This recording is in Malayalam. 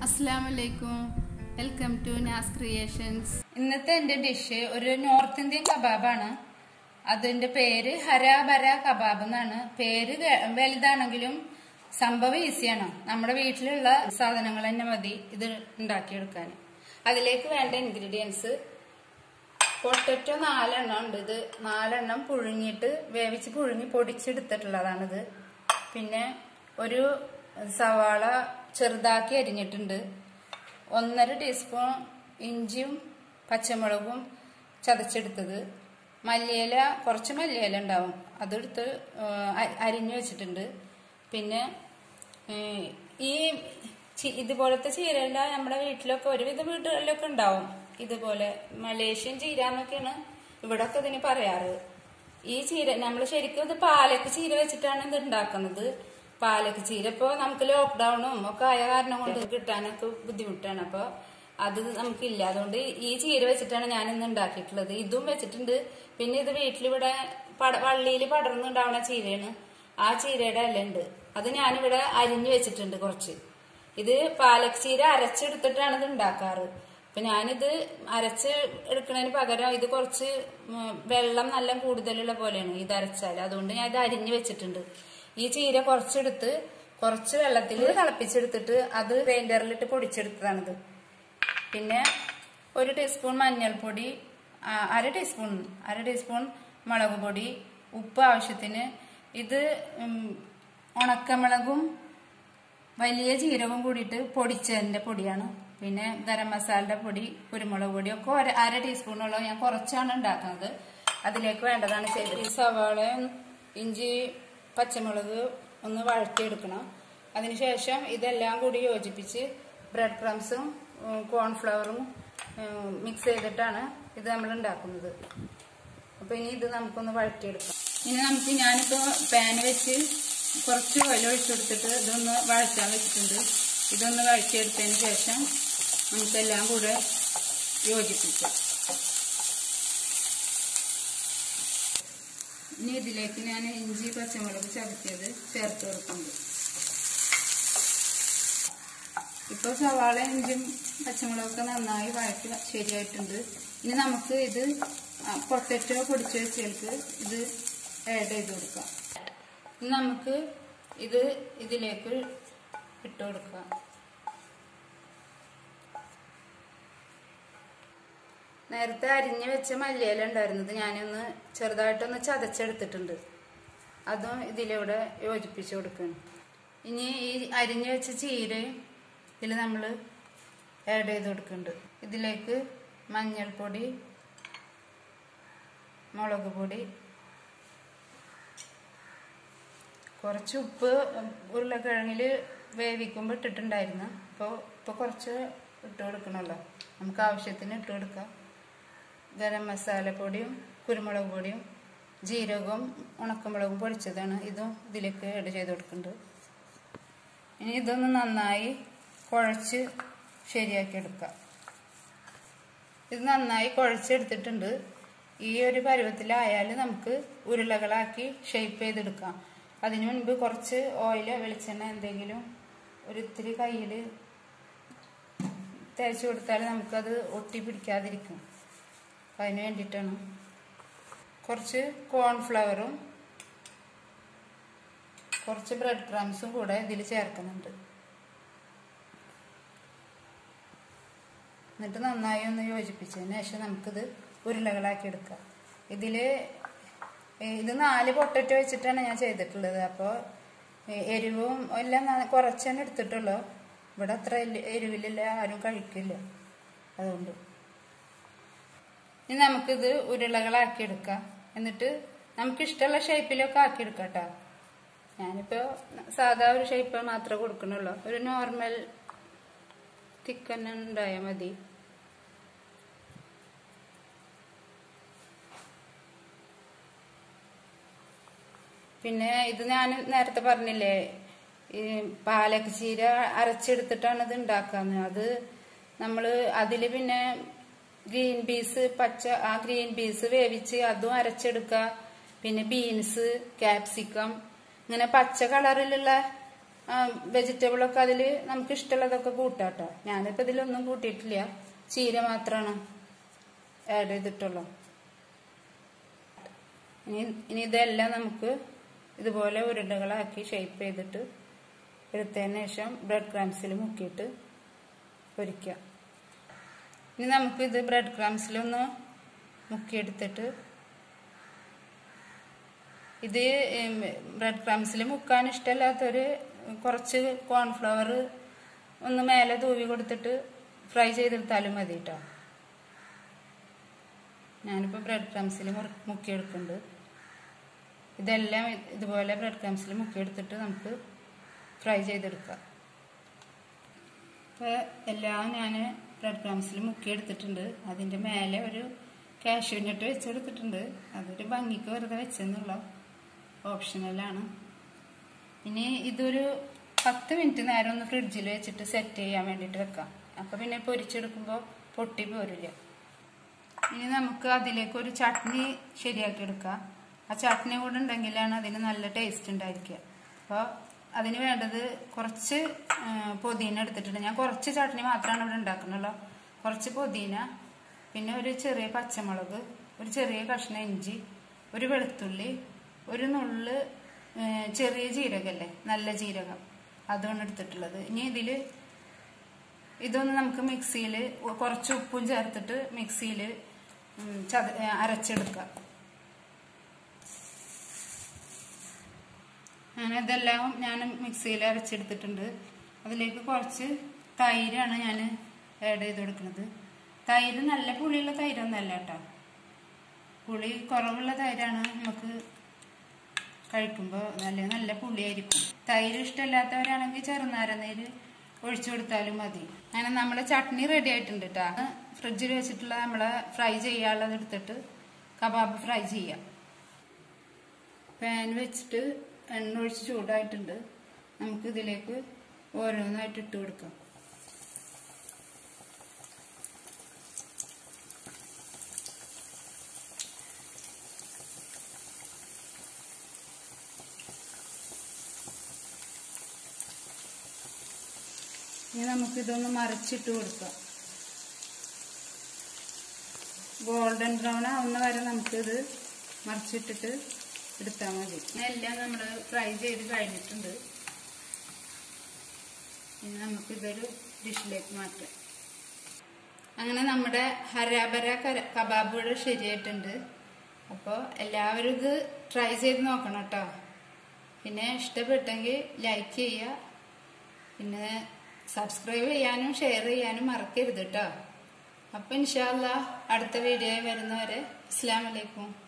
അസ്സാമലൈക്കും വെൽക്കം ടു നാസ് ക്രിയേഷൻസ് ഇന്നത്തെ എന്റെ ഡിഷ് ഒരു നോർത്ത് ഇന്ത്യൻ കബാബാണ് അതിന്റെ പേര് ഹരാബര കബാബ് എന്നാണ് പേര് ഗ- വലുതാണെങ്കിലും സംഭവം ഈസിയാണ് നമ്മുടെ വീട്ടിലുള്ള സാധനങ്ങൾ തന്നെ മതി ഇത് ഉണ്ടാക്കിയെടുക്കാൻ അതിലേക്ക് വേണ്ട ഇൻഗ്രീഡിയൻസ് പൊട്ടറ്റോ നാലെണ്ണം ഉണ്ട് ഇത് നാലെണ്ണം പുഴുങ്ങിയിട്ട് വേവിച്ച് പുഴുങ്ങി പൊടിച്ചെടുത്തിട്ടുള്ളതാണിത് പിന്നെ ഒരു സവാള ചെറുതാക്കി അരിഞ്ഞിട്ടുണ്ട് ഒന്നര ടീസ്പൂൺ ഇഞ്ചിയും പച്ചമുളകും ചതച്ചെടുത്തത് മല്ലിയില കുറച്ച് മല്ലിയില ഉണ്ടാവും അതെടുത്ത് ഏഹ്, അ- അരിഞ്ഞു വെച്ചിട്ടുണ്ട് പിന്നെ ഏഹ്, ഈ ചി- ഇതുപോലത്തെ ചീരയില നമ്മുടെ വീട്ടിലൊക്കെ ഒരുവിധ വീടുകളിലൊക്കെ ഉണ്ടാവും ഇതുപോലെ മലേഷ്യൻ ചീര എന്നൊക്കെയാണ് ഇവിടൊക്കെ ഇതിന് പറയാറ് ഈ ചീര നമ്മൾ ശരിക്കും ഇത് പാലക്ക് ചീര വെച്ചിട്ടാണ് ഇത് ഉണ്ടാക്കുന്നത് പാലക്ക് ചീര ഇപ്പോ നമുക്ക് ലോക്ക്ഡൌണും ഒക്കെ ആയ കാരണം കൊണ്ട് കിട്ടാനൊക്കെ ബുദ്ധിമുട്ടാണ് അപ്പൊ അത് നമുക്കില്ല അതുകൊണ്ട് ഈ ചീര വെച്ചിട്ടാണ് ഞാൻ ഇന്ന് ഉണ്ടാക്കിയിട്ടുള്ളത് ഇതും വെച്ചിട്ടുണ്ട് പിന്നെ ഇത് വീട്ടിലിവിടെ പട- വള്ളിയിൽ പടർന്നുണ്ടാവുന്ന ചീരയാണ് ആ ചീരയുടെ ഇല ഉണ്ട് അത് ഞാനിവിടെ അരിഞ്ഞു വെച്ചിട്ടുണ്ട് കുറച്ച് ഇത് പാലക് ചീര അരച്ചെടുത്തിട്ടാണ് ഇത് ഉണ്ടാക്കാറ് അപ്പൊ ഞാനിത് അരച്ച് എടുക്കുന്നതിന് പകരം ഇത് കുറച്ച് ഉം, വെള്ളം നല്ല കൂടുതലുള്ള പോലെയാണ് ഇത് അരച്ചാൽ അതുകൊണ്ട് ഞാൻ ഇത് അരിഞ്ഞു വെച്ചിട്ടുണ്ട് ഈ ചീര കുറച്ചെടുത്ത് കുറച്ച് വെള്ളത്തിൽ തിളപ്പിച്ചെടുത്തിട്ട് അത് ഗ്രൈൻഡറിലിട്ട് പൊടിച്ചെടുത്തതാണിത് പിന്നെ ഒരു ടീസ്പൂൺ മഞ്ഞൾപ്പൊടി ആ, അര ടീസ്പൂൺ അര ടീസ്പൂൺ മുളക് പൊടി ഉപ്പ് ആവശ്യത്തിന് ഇത് ഉം, ഉണക്കമുളകും വലിയ ജീരകവും കൂടിയിട്ട് പൊടിച്ചതിന്റെ പൊടിയാണ് പിന്നെ ഗരം മസാലയുടെ പൊടി കുരുമുളക് പൊടി ഒക്കെ ഒരു അര ടീസ്പൂണോളം ഞാൻ കുറച്ചാണ് ഉണ്ടാക്കുന്നത് അതിലേക്ക് വേണ്ടതാണ് ചെയ്തത് ഈ സവാള ഇഞ്ചി പച്ചമുളക് ഒന്ന് വഴറ്റിയെടുക്കണം അതിനുശേഷം ഇതെല്ലാം കൂടി യോജിപ്പിച്ച് ബ്രെഡ് ക്രംസും കോൺഫ്ലവറും മിക്സ് ചെയ്തിട്ടാണ് ഇത് നമ്മൾ ഉണ്ടാക്കുന്നത് അപ്പൊ ഇനി ഇത് നമുക്കൊന്ന് വഴറ്റിയെടുക്കാം ഇനി നമുക്ക് ഞാനിപ്പോ പാന് വെച്ച് കുറച്ച് ഓയിൽ ഒഴിച്ചെടുത്തിട്ട് ഇതൊന്ന് വഴറ്റാൻ വെച്ചിട്ടുണ്ട് ഇതൊന്ന് വഴറ്റിയെടുത്തതിന് ശേഷം നമുക്കെല്ലാം കൂടെ യോജിപ്പിക്കാം ഇനി ഇതിലേക്ക് ഞാൻ ഇഞ്ചി പച്ചമുളക് ചതക്കിയത് ചേർത്ത് കൊടുക്കുന്നുണ്ട് ഇപ്പൊ സവാള ഇഞ്ചും പച്ചമുളകൊക്കെ നന്നായി വഴറ്റി ശരിയായിട്ടുണ്ട് ഇനി നമുക്ക് ഇത് പൊട്ടറ്റോ പൊടിച്ച് വെച്ചേക്ക് ഇത് ആഡ് ചെയ്ത് കൊടുക്കാം ഇനി നമുക്ക് ഇത് ഇതിലേക്ക് ഇട്ട് കൊടുക്കാം നേരത്തെ അരിഞ്ഞ് വെച്ച മല്ലിയില ഉണ്ടായിരുന്നത് ഞാനൊന്ന് ചെറുതായിട്ടൊന്ന് ചതച്ചെടുത്തിട്ടുണ്ട് അതും ഇതിലൂടെ യോജിപ്പിച്ച് കൊടുക്കണം ഇനി ഈ അരിഞ്ഞ് വെച്ച ചീരയും ഇതിൽ നമ്മൾ ആഡ് ചെയ്ത് കൊടുക്കുന്നുണ്ട് ഇതിലേക്ക് മഞ്ഞൾപ്പൊടി മുളക് പൊടി കുറച്ച് ഉപ്പ് ഉരുളക്കിഴങ്ങിൽ വേവിക്കുമ്പോൾ ഇട്ടിട്ടുണ്ടായിരുന്നു അപ്പോൾ ഇപ്പോൾ കുറച്ച് ഇട്ട് കൊടുക്കണമല്ലോ നമുക്ക് ആവശ്യത്തിന് ഇട്ട് കൊടുക്കാം ഗരം മസാലപ്പൊടിയും കുരുമുളക് പൊടിയും ജീരകവും ഉണക്കമുളകും പൊടിച്ചതാണ് ഇതും ഇതിലേക്ക് ആഡ് ചെയ്ത് കൊടുക്കുന്നുണ്ട് ഇനി ഇതൊന്ന് നന്നായി കുഴച്ച് ശരിയാക്കി എടുക്കാം ഇത് നന്നായി കുഴച്ചെടുത്തിട്ടുണ്ട് ഈ ഒരു പരുവത്തിലായാൽ നമുക്ക് ഉരുളകളാക്കി ഷേപ്പ് ചെയ്തെടുക്കാം അതിനു മുൻപ് കുറച്ച് ഓയിൽ വെളിച്ചെണ്ണ എന്തെങ്കിലും ഒരു ഇത്തിരി കയ്യിൽ തേച്ച് കൊടുത്താൽ നമുക്കത് ഒട്ടി പിടിക്കാതിരിക്കും അപ്പം അതിന് വേണ്ടിയിട്ടാണ് കുറച്ച് കോൺഫ്ലവറും കുറച്ച് ബ്രെഡ് ക്രംസും കൂടെ ഇതിൽ ചേർക്കുന്നുണ്ട് എന്നിട്ട് നന്നായി ഒന്ന് യോജിപ്പിച്ചതിന് ശേഷം നമുക്കിത് ഉരുളകളാക്കി എടുക്കാം ഇതിൽ ഇത് നാല് പൊട്ടറ്റോ വെച്ചിട്ടാണ് ഞാൻ ചെയ്തിട്ടുള്ളത് അപ്പോൾ എരിവും എല്ലാം ന- കുറച്ച് തന്നെ എടുത്തിട്ടുള്ളൂ ഇവിടെ അത്ര എരി- എരിവിലില്ല ആരും കഴിക്കില്ല അതുകൊണ്ട് ഇനി നമുക്കിത് ഉരുളകളാക്കി എടുക്കാം എന്നിട്ട് നമുക്ക് ഇഷ്ടമുള്ള ഷേപ്പിലൊക്കെ ആക്കി എടുക്കാം കേട്ടോ ഞാനിപ്പോൾ സാധാ ഒരു ഷേപ്പ് മാത്രമേ കൊടുക്കണുള്ളൂ ഒരു നോർമൽ തിക്കൻ ഉണ്ടായാൽ മതി പിന്നെ ഇത് ഞാൻ നേരത്തെ പറഞ്ഞില്ലേ ഈ പാലക്ക് ചീര അരച്ചെടുത്തിട്ടാണ് ഇത് ഉണ്ടാക്കാന്ന് അത് നമ്മൾ അതിൽ പിന്നെ ഗ്രീൻ പീസ് പച്ച ആ ഗ്രീൻ പീസ് വേവിച്ച് അതും അരച്ചെടുക്കുക പിന്നെ ബീൻസ് ക്യാപ്സിക്കം ഇങ്ങനെ പച്ച കളറിലുള്ള വെജിറ്റബിളൊക്കെ അതിൽ നമുക്ക് ഇഷ്ടമുള്ളതൊക്കെ കൂട്ടാട്ടോ ഞാനിപ്പോൾ ഇതിലൊന്നും കൂട്ടിയിട്ടില്ല ചീര മാത്രമാണ് ആഡ് ചെയ്തിട്ടുള്ളൂ ഇനി ഇനി ഇതെല്ലാം നമുക്ക് ഇതുപോലെ ഉരുണ്ടകളാക്കി ഷേപ്പ് ചെയ്തിട്ട് എടുത്തതിന് ശേഷം ബ്രെഡ് ക്രാംസിൽ മുക്കിയിട്ട് പൊരിക്കാം ഇനി നമുക്ക് ഇത് ബ്രെഡ് ക്രാംസിലൊന്ന് മുക്കിയെടുത്തിട്ട് ഇത് ബ്രെഡ് ക്രംസിൽ മുക്കാൻ ഇഷ്ടമല്ലാത്തൊരു കുറച്ച് കോൺഫ്ലവർ ഒന്ന് മേലെ തൂവി കൊടുത്തിട്ട് ഫ്രൈ ചെയ്തെടുത്താലും മതി കേട്ടോ ഞാനിപ്പോൾ ബ്രെഡ് ക്രംസിൽ മുക്കിയെടുക്കുന്നുണ്ട് ഇതെല്ലാം ഇതുപോലെ ബ്രെഡ് ക്രംസിൽ മുക്കിയെടുത്തിട്ട് നമുക്ക് ഫ്രൈ ചെയ്തെടുക്കാം അപ്പോൾ എല്ലാം ഞാൻ ബ്രെഡ് ക്രംസിൽ മുക്കിയെടുത്തിട്ടുണ്ട് അതിൻ്റെ മേലെ ഒരു കാഷ്യൂനട്ട് വെച്ചെടുത്തിട്ടുണ്ട് അതൊരു ഭംഗിക്ക് വെറുതെ വെച്ചെന്നുള്ള ഓപ്ഷണലാണ് ഇനി ഇതൊരു പത്ത് മിനിറ്റ് നേരം ഒന്ന് ഫ്രിഡ്ജിൽ വെച്ചിട്ട് സെറ്റ് ചെയ്യാൻ വേണ്ടിയിട്ട് വെക്കാം അപ്പം പിന്നെ പൊരിച്ചെടുക്കുമ്പോൾ പൊട്ടി പോരില്ല ഇനി നമുക്ക് അതിലേക്ക് ഒരു ചട്നി ശരിയാക്കി എടുക്കാം ആ ചട്നി കൂടെ ഉണ്ടെങ്കിലാണ് അതിന് നല്ല ടേസ്റ്റ് ഉണ്ടായിരിക്കുക അപ്പോൾ അതിന് വേണ്ടത് കുറച്ച് പൊതീന എടുത്തിട്ടുണ്ട് ഞാൻ കുറച്ച് ചട്നി മാത്രമാണ് ഇവിടെ ഉണ്ടാക്കുന്നുള്ളൂ കുറച്ച് പൊതീന പിന്നെ ഒരു ചെറിയ പച്ചമുളക് ഒരു ചെറിയ കഷ്ണം ഇഞ്ചി ഒരു വെളുത്തുള്ളി ഒരു നുള്ള് ചെറിയ ജീരകല്ലേ നല്ല ജീരകം അതുമാണ് എടുത്തിട്ടുള്ളത് ഇനി ഇതിൽ ഇതൊന്ന് നമുക്ക് മിക്സിയിൽ കുറച്ച് ഉപ്പും ചേർത്തിട്ട് മിക്സിയിൽ ചത അരച്ചെടുക്കാം അങ്ങനെ ഇതെല്ലാം ഞാൻ മിക്സിയിൽ അരച്ചെടുത്തിട്ടുണ്ട് അതിലേക്ക് കുറച്ച് തൈരാണ് ഞാൻ ആഡ് ചെയ്ത് കൊടുക്കുന്നത് തൈര് നല്ല പുളിയുള്ള തൈരൊന്നല്ല കേട്ടോ പുളി കുറവുള്ള തൈരാണ് നമുക്ക് കഴിക്കുമ്പോൾ നല്ല നല്ല പുളിയായിരിക്കും തൈര് ഇഷ്ടമില്ലാത്തവരാണെങ്കിൽ ചെറുനാരനീര് ഒഴിച്ചു കൊടുത്താലും മതി അങ്ങനെ നമ്മുടെ ചട്നി റെഡി ആയിട്ടുണ്ട് കേട്ടോ ഫ്രിഡ്ജിൽ വെച്ചിട്ടുള്ള നമ്മളെ ഫ്രൈ ചെയ്യാനുള്ളത് എടുത്തിട്ട് കബാബ് ഫ്രൈ ചെയ്യാം പാൻ വെച്ചിട്ട് എണ്ണ ഒഴിച്ച് ചൂടായിട്ടുണ്ട് നമുക്ക് ഇതിലേക്ക് ഓരോന്നായിട്ട് ഇട്ട് കൊടുക്കാം ഇനി നമുക്കിതൊന്ന് മറിച്ചിട്ട് കൊടുക്കാം ഗോൾഡൻ ബ്രൗൺ ആവുന്ന വരെ നമുക്കിത് മറിച്ചിട്ടിട്ട് എടുത്താൽ മതി എല്ലാം നമ്മൾ ഫ്രൈ ചെയ്ത് കഴിഞ്ഞിട്ടുണ്ട് ഇനി നമുക്കിതൊരു ഡിഷിലേക്ക് മാറ്റാം അങ്ങനെ നമ്മുടെ ഹരാബര കബാബ് ഇവിടെ ശരിയായിട്ടുണ്ട് അപ്പോൾ എല്ലാവരും ഇത് ട്രൈ ചെയ്ത് നോക്കണം കേട്ടോ പിന്നെ ഇഷ്ടപ്പെട്ടെങ്കിൽ ലൈക്ക് ചെയ്യുക പിന്നെ സബ്സ്ക്രൈബ് ചെയ്യാനും ഷെയർ ചെയ്യാനും മറക്കരുത് കേട്ടോ അപ്പം ഇൻഷാല്ല അടുത്ത വീഡിയോ വരുന്നവരെ അസ്സാം വലൈക്കും